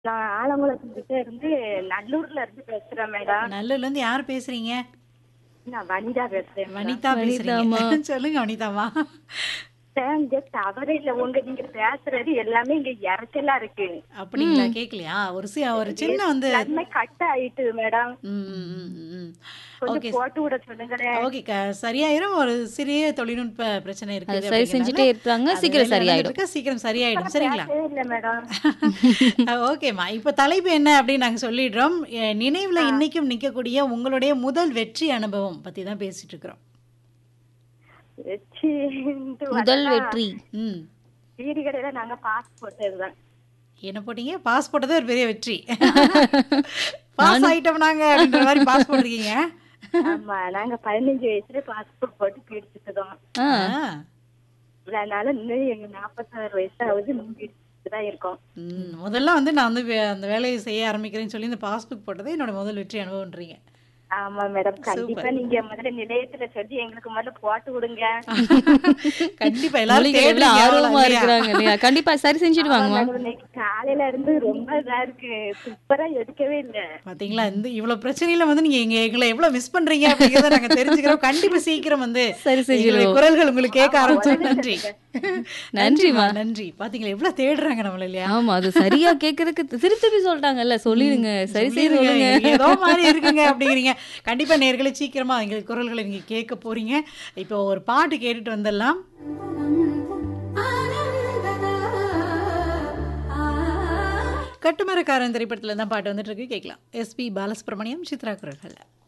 நான் ஆலங்குளத்துக்கிட்ட இருந்து நல்லூர்ல இருந்து பேசுறேன் மேடம் நல்லூர்ல இருந்து யார் பேசுறீங்க நான் வனிதா பேசுறேன் மேடம். வனிதா பேசுறீங்க சொல்லுங்க வனிதாமா இங்க தவறே இல்ல உங்க நீங்க பேசுறது எல்லாமே இங்க இறைச்சலா இருக்கு அப்படிங்களா கேக்கலையா ஒரு சி ஒரு சின்ன வந்து நன்மை கட் ஆயிட்டு மேடம் ம், ம், ம், ம். ஓகே கொஞ்சம் போட்டு விட சொல்லுங்களேன் ஓகே க- சரியாயிரும் ஒரு சிறிய தொழில்நுட்ப பிரச்சனை இருக்குது அது சரி செஞ்சுட்டே அப்படிங்கறதால இருக்காங்க அது சீக்கிரம் வேலை சரியாயிடும் நடந்துட்டு இருக்கு, சீக்கிரம் சரியாயிடும் சரிங்களா பேசவே இல்ல மேடம் ஓகேம்மா இப்போ தலைப்பு என்ன அப்படின்னு நாங்க சொல்லிடுறோம் எ, நினைவுல இன்னைக்கும் நிக்கக்கூடிய உங்களுடைய முதல் வெற்றி அனுபவம் பத்தி தான் பேசிட்டு இருக்கிறோம் வச்சுட்டு முதல் வந்தா வெற்றி ம் வீடு கடையில நாங்க பாஸ் போட்டதுதான் என்ன போட்டீங்க பாஸ் போட்டதே ஒரு பெரிய வெற்றி பாஸ் ஆயிட்டோம் நாங்க அப்படின்ற மாதிரி பாஸ் போட்டிருக்கீங்க ஆமா நாங்க பதினஞ்சு வயசுல பாஸ்போர்ட் போட்டு பிடிச்சிட்டோம் ஆ ஆ. அதனால இன்னும் எங்க நாற்பத்தாறு வயசு ஆகுது இன்னும் பிடிச்சிட்டு தான் இருக்கோம் ம், முதல்ல வந்து நான் வந்து வே- அந்த வேலையை செய்ய ஆரம்பிக்கிறேன்னு சொல்லி இந்த பாஸ்புக் போட்டதே என்னோட முதல் வெற்றி அனுபவம்ன்றீங்க ஆமா மேடம் கண்டிப்பா நீங்க முதல்ல நிலையத்துல சொல்லி எங்களுக்கு முதல்ல போட்டு விடுங்க கண்டிப்பா எல்லாரும் பிள்ளைங்க எவ்வளவு தேடுறீங்க, ஆர்வமா அவ்வளவு இல்லையா? இருக்கிறாங்க இல்லையா கண்டிப்பா சரி செஞ்சுடுவாங்கம்மா மேடம், இன்னைக்கு காலையில இருந்து ரொம்ப இதா இருக்கு சூப்பரா எடுக்கவே இல்ல பாத்தீங்களா இந்த இவ்வளவு பிரச்சனையில வந்து நீங்க எங்க எங்களை எவ்வளவு மிஸ் பண்றீங்க அப்படிங்கறத நாங்க தெரிஞ்சுக்கிறோம் கண்டிப்பா சீக்கிரம் வந்து சரி செஞ்சிருவோம். எங்களுடைய குரல்கள் உங்களுக்கு கேட்க ஆரம்பிச்சோம் நன்றி நன்றிம்மா. நன்றி பாத்தீங்களா எவ்வளவு தேடுறாங்க நம்மள இல்லையா ஆமா அது சரியா கேக்குறதுக்கு திருப்பி திருப்பி சொல்லிட்டாங்கல்ல சொல்லிடுங்க சரி சரி சொல்லிருங்க, சொல்லுங்க இது ஏதோ மாதிரி இருக்குங்க அப்படிங்கிறீங்க கண்டிப்பா நேர்களை சீக்கிரமா எங்களுக்கு குரல்களை நீங்க கேட்க போறீங்க இப்போ ஒரு பாட்டு கேட்டுட்டு வந்துடலாம் கட்டுமரக்காரன் திரைப்படத்துல தான் பாட்டு வந்துட்டு இருக்கு கேட்கலாம் எஸ்பி பாலசுப்ரமணியம் சித்ரா குரல்கள்